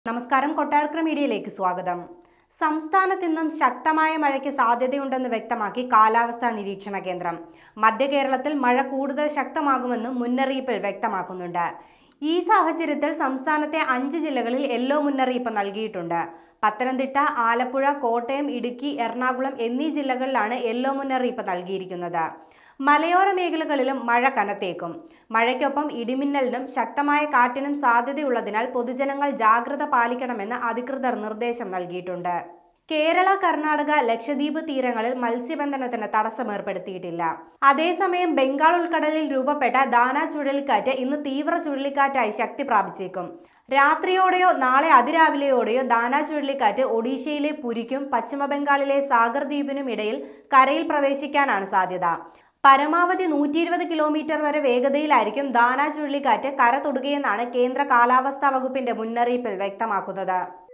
നമസ്കാരം കൊട്ടാരക്കര മീഡിയയിലേക്ക് സ്വാഗതം സംസ്ഥാനത്ത് ഇന്നും ശക്തമായ മഴയ്ക്ക് സാധ്യതയുണ്ടെന്ന് വ്യക്തമാക്കി കാലാവസ്ഥാ നിരീക്ഷണ കേന്ദ്രം മധ്യ കേരളത്തിൽ മഴ കൂടുതൽ ശക്തമാകുമെന്നും മുന്നറിയിപ്പിൽ വ്യക്തമാക്കുന്നുണ്ട് ഈ സാഹചര്യത്തിൽ സംസ്ഥാനത്തെ അഞ്ച് ജില്ലകളിൽ യെല്ലോ മുന്നറിയിപ്പ് നൽകിയിട്ടുണ്ട് പത്തനംതിട്ട ആലപ്പുഴ കോട്ടയം ഇടുക്കി എറണാകുളം എന്നീ ജില്ലകളിലാണ് യെല്ലോ മുന്നറിയിപ്പ് നൽകിയിരിക്കുന്നത് മലയോര മേഖലകളിലും മഴ കനത്തേക്കും മഴയ്ക്കൊപ്പം ഇടിമിന്നലിനും ശക്തമായ കാറ്റിനും സാധ്യതയുള്ളതിനാൽ പൊതുജനങ്ങൾ ജാഗ്രത പാലിക്കണമെന്ന് അധികൃതർ നിർദ്ദേശം നൽകിയിട്ടുണ്ട് കേരള കർണാടക ലക്ഷദ്വീപ് തീരങ്ങളിൽ മത്സ്യബന്ധനത്തിന് തടസ്സം ഏർപ്പെടുത്തിയിട്ടില്ല അതേസമയം ബംഗാൾ ഉൾക്കടലിൽ രൂപപ്പെട്ട ദാന ചുഴലിക്കാറ്റ് ഇന്ന് തീവ്ര ചുഴലിക്കാറ്റായി ശക്തി പ്രാപിച്ചേക്കും രാത്രിയോടെയോ നാളെ അതിരാവിലെയോടെയോ ദാന ചുഴലിക്കാറ്റ് ഒഡീഷയിലെ പുരിക്കും പശ്ചിമബംഗാളിലെ സാഗർ ദ്വീപിനും ഇടയിൽ കരയിൽ പ്രവേശിക്കാനാണ് സാധ്യത പരമാവധി നൂറ്റി ഇരുപത് കിലോമീറ്റർ വരെ വേഗതയിലായിരിക്കും ദാന ചുഴലിക്കാറ്റ് കര തൊടുകയെന്നാണ് കേന്ദ്ര കാലാവസ്ഥാ വകുപ്പിന്റെ മുന്നറിയിപ്പിൽ വ്യക്തമാക്കുന്നത്